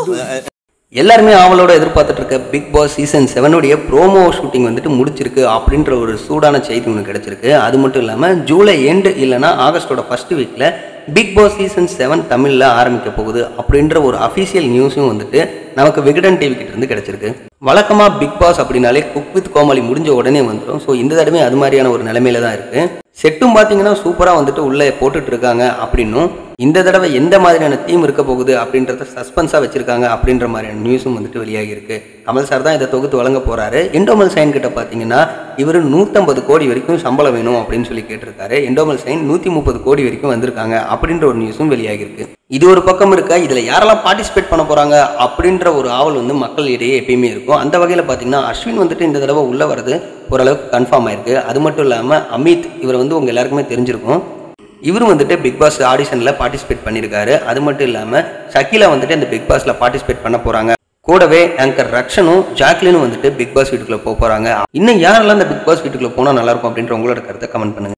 எல்லாருமே ஆவலோட எதிர்பார்த்துட்டு இருக்க பிக் பாஸ் சீசன் செவனுடைய ப்ரோமோ ஷூட்டிங் வந்துட்டு முடிச்சிருக்கு அப்படின்ற ஒரு சூடான செய்தி ஒன்று கிடைச்சிருக்கு அது மட்டும் இல்லாமல் ஜூலை எண்டு இல்லைனா ஆகஸ்டோட ஃபர்ஸ்ட் வீக்கில் பிக் பாஸ் சீசன் செவன் தமிழில் ஆரம்பிக்க போகுது அப்படின்ற ஒரு அஃபிஷியல் நியூஸும் வந்துட்டு நமக்கு விகடன் டிவி கிட்ட இருந்து கிடைச்சிருக்கு வழக்கமாக பிக் பாஸ் அப்படின்னாலே குக் வித் கோமாளி முடிஞ்ச உடனே வந்துடும் ஸோ இந்த தடவை அது மாதிரியான ஒரு நிலைமையில தான் இருக்கு செட்டும் பார்த்தீங்கன்னா சூப்பராக வந்துட்டு உள்ளே போட்டுட்டு இருக்காங்க அப்படின்னும் இந்த தடவை எந்த மாதிரியான தீம் இருக்க போகுது அப்படின்றத சஸ்பென்ஸாக வச்சிருக்காங்க அப்படின்ற மாதிரியான நியூஸும் வந்துட்டு வெளியாகி இருக்கு கமல் சார் தான் இதை தொகுத்து வழங்க போறாரு எண்டோமல் சைன் கிட்ட பார்த்தீங்கன்னா இவர் நூற்றம்பது கோடி வரைக்கும் சம்பளம் வேணும் அப்படின்னு சொல்லி கேட்டிருக்காரு எண்டோமல் சைன் நூற்றி முப்பது கோடி வரைக்கும் வந்திருக்காங்க அப்படின்ற ஒரு நியூஸும் வெளியாகி இருக்கு இது ஒரு பக்கம் இருக்க இதில் யாரெல்லாம் பார்ட்டிசிபேட் பண்ண போறாங்க அப்படின்ற ஒரு ஆவல் வந்து மக்கள் இடையே எப்பயுமே இருக்கும் அந்த வகையில் பார்த்தீங்கன்னா அஸ்வின் வந்துட்டு இந்த தடவை உள்ள வரது ஓரளவுக்கு கன்ஃபார்ம் ஆயிருக்கு அது மட்டும் இல்லாமல் அமித் இவர் வந்து உங்க எல்லாருக்குமே தெரிஞ்சிருக்கும் இவரும் வந்துட்டு பிக் பாஸ் ஆடிஷனில் பார்ட்டிசிபேட் பண்ணியிருக்காரு அது மட்டும் இல்லாமல் ஷக்கீலா வந்துட்டு இந்த பிக் பாஸில் பார்ட்டிசிபேட் பண்ண போகிறாங்க கூடவே ஆங்கர் ரக்ஷனும் ஜாக்லினும் வந்துட்டு பிக் பாஸ் வீட்டுக்குள்ளே போக போகிறாங்க இன்னும் யாரெல்லாம் இந்த பிக் பாஸ் வீட்டுக்குள்ளே போனால் நல்லாயிருக்கும் அப்படின்ற உங்களோட கருத்தை கமெண்ட் பண்ணுங்க